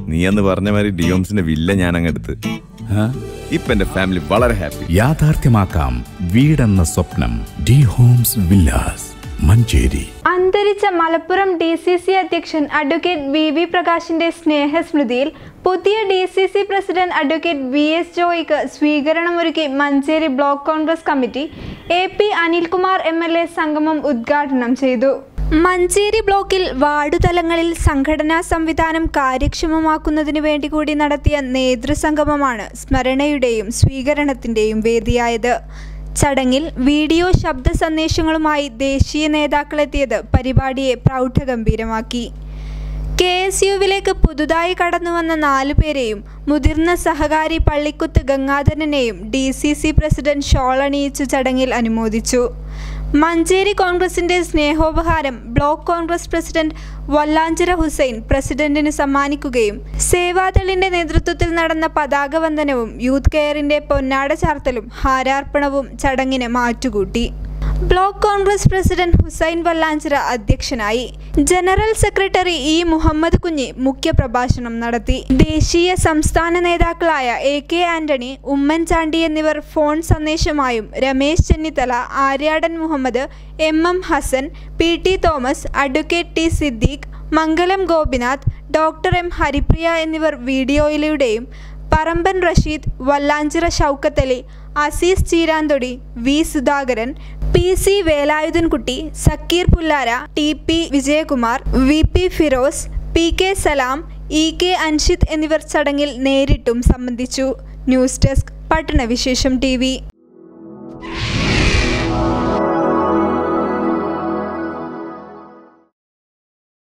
നീ എന്ന് പറഞ്ഞ മാതിരി ഡിയോംസിന്റെ വില്ല ഞാൻ അങ്ങെടുത്ത് ഇപ്പൊ എന്റെ ഫാമിലി വളരെ ഹാപ്പി യാഥാർത്ഥ്യമാക്കാം വീടെന്ന സ്വപ്നം ഡി ഹോംസ് വില്ലാസ് മഞ്ചേരി അന്തരിച്ച മലപ്പുറം ഡി സി സി അധ്യക്ഷൻ അഡ്വക്കേറ്റ് വി വി പ്രകാശിന്റെ സ്നേഹസ്മൃതിയിൽ പുതിയ D C C president advocate V S ജോയിക്ക് സ്വീകരണമൊരുക്കി Manjeri block Congress committee A P Anilkumar M L A സംഗമം ഉദ്ഘാടനം ചെയ്തു മഞ്ചേരി ബ്ലോക്കിൽ വാർഡുതലങ്ങളിൽ സംഘടനാ സംവിധാനം കാര്യക്ഷമമാക്കുന്നതിനു വേണ്ടി കൂടി നടത്തിയ നേതൃസംഗമമാണ് സ്മരണയുടെയും സ്വീകരണത്തിന്റെയും വേദിയായത് ചടങ്ങിൽ വീഡിയോ ശബ്ദ സന്ദേശങ്ങളുമായി ദേശീയ നേതാക്കളെത്തിയത് പരിപാടിയെ പ്രൗഢഗംഭീരമാക്കി കെ എസ് യുവിലേക്ക് പുതുതായി കടന്നുവന്ന നാലുപേരെയും മുതിർന്ന സഹകാരി പള്ളിക്കുത്ത് ഗംഗാധരനെയും D C C president shawl അണിയിച്ചു ചടങ്ങിൽ അനുമോദിച്ചു മഞ്ചേരി കോൺഗ്രസിന്റെ സ്നേഹോപഹാരം ബ്ലോക്ക് കോൺഗ്രസ് പ്രസിഡന്റ് വല്ലാഞ്ചിറ ഹുസൈൻ പ്രസിഡന്റിന് സമ്മാനിക്കുകയും സേവാദളിന്റെ നേതൃത്വത്തിൽ നടന്ന പതാക വന്ദനവും യൂത്ത് കെയറിന്റെ പൊന്നാട ചാർത്തലും ഹാരാർപ്പണവും ചടങ്ങിന് മാറ്റുകൂട്ടി ബ്ലോക്ക് കോൺഗ്രസ് പ്രസിഡന്റ് ഹുസൈൻ വല്ലാഞ്ചിറ അധ്യക്ഷനായി ജനറൽ സെക്രട്ടറി ഇ മുഹമ്മദ് കുഞ്ഞി മുഖ്യപ്രഭാഷണം നടത്തി ദേശീയ സംസ്ഥാന നേതാക്കളായ എ കെ ആന്റണി ഉമ്മൻചാണ്ടി എന്നിവർ ഫോൺ സന്ദേശമായും Ramesh Chennithala Aryadan Muhammad M M Hassan P T Thomas advocate T Siddique Mangalam Gopinath doctor M Haripriya എന്നിവർ വീഡിയോയിലൂടെയും Paramban Rasheed Vallanchira Shoukathali Azeez Cheeranthodi V Sudhakaran P C Velayudhankutty Zakir Pullara T P Vijayakumar V P Firoz P K Salam E K Anshith എന്നിവർ ചടങ്ങിൽ നേരിട്ടും സംബന്ധിച്ചു ന്യൂസ് ഡെസ്ക് പട്ടണവിശേഷം ടി